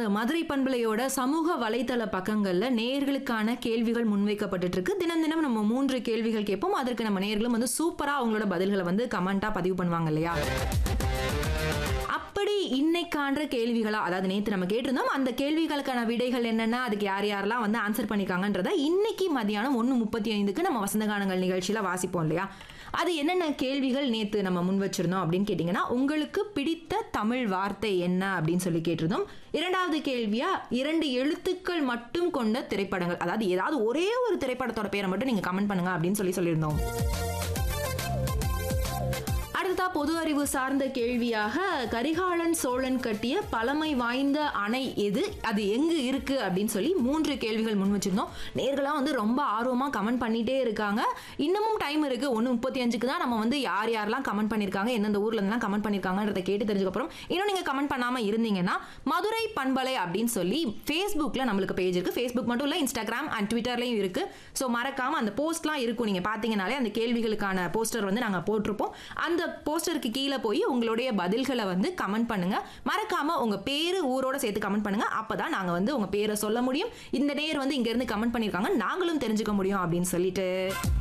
நமது மதுரை பண்பலையோட சமூக வலைத்தள பக்கங்கள்ல நேயர்களுக்கான கேள்விகள் முன்வைக்கப்பட்டுட்டு இருக்கு தினம் தினம் நம்ம மூன்று கேள்விகள் கேட்போம் அதற்கு நம்ம நேயர்களும் வந்து சூப்பரா அவங்களோட பதில்களை வந்து கமெண்டா பதிவு பண்ணுவாங்க இல்லையா அப்படி இன்னைக்கான்ற கேள்விகளா அதாவது நேத்து நம்ம கேட்டிருந்தோம் அந்த கேள்விகளுக்கான விடைகள் என்னென்ன அதுக்கு யார் யாரெல்லாம் வந்து ஆன்சர் பண்ணிருக்காங்கன்றத இன்னைக்கு மதியானம் ஒன்று முப்பத்தி ஐந்துக்கு நம்ம வசந்தகானங்கள் நிகழ்ச்சியில வாசிப்போம் இல்லையா அது என்னென்ன கேள்விகள் நேத்து நம்ம முன் வச்சிருந்தோம் அப்படின்னு கேட்டிங்கன்னா உங்களுக்கு பிடித்த தமிழ் வார்த்தை என்ன அப்படின்னு சொல்லி கேட்டிருந்தோம் இரண்டாவது கேள்வியா இரண்டு எழுத்துக்கள் மட்டும் கொண்ட திரைப்படங்கள் அதாவது ஏதாவது ஒரே ஒரு திரைப்படத்தோட பேரை மட்டும் நீங்க கமெண்ட் பண்ணுங்க அப்படின்னு சொல்லி சொல்லியிருந்தோம் அடுத்ததா பொது அறிவு சார்ந்த கேள்வியாக கரிகாலன் சோழன் கட்டிய பழமை வாய்ந்த அணை எது அது எங்கு இருக்கு அப்படின்னு சொல்லி மூன்று கேள்விகள் முன் வச்சிருந்தோம் நேர்களாக வந்து ரொம்ப ஆர்வமா கமெண்ட் பண்ணிட்டே இருக்காங்க இன்னமும் டைம் இருக்கு ஒன்று முப்பத்தி அஞ்சுக்கு தான் நம்ம வந்து யார் யாரெல்லாம் கமெண்ட் பண்ணியிருக்காங்க எந்தெந்த ஊர்ல இருந்தெல்லாம் கமெண்ட் பண்ணியிருக்காங்கன்றத கேட்டு தெரிஞ்சதுக்கப்புறம் இன்னும் நீங்க கமெண்ட் பண்ணாம இருந்தீங்கன்னா மதுரை பண்பலை அப்படின்னு சொல்லி ஃபேஸ்புக்ல நம்மளுக்கு பேஜ் இருக்கு ஃபேஸ்புக் மட்டும் இல்ல இன்ஸ்டாகிராம் அண்ட் ட்விட்டர்லயும் இருக்கு ஸோ மறக்காம அந்த போஸ்ட்லாம் இருக்கும் நீங்க பாத்தீங்கனாலே அந்த கேள்விகளுக்கான போஸ்டர் வந்து நாங்க போட்டிருப்போம் அந்த போஸ்டருக்கு கீழே போய் உங்களுடைய பதில்களை வந்து கமெண்ட் பண்ணுங்க மறக்காம உங்க பேரு ஊரோட சேர்த்து கமெண்ட் பண்ணுங்க அப்பதான் நாங்க வந்து உங்க பேரை சொல்ல முடியும் இந்த நேர் வந்து இங்க இருந்து கமெண்ட் பண்ணிருக்காங்க நாங்களும் தெரிஞ்சுக்க முடியும் அப்படின்னு சொல்லிட்டு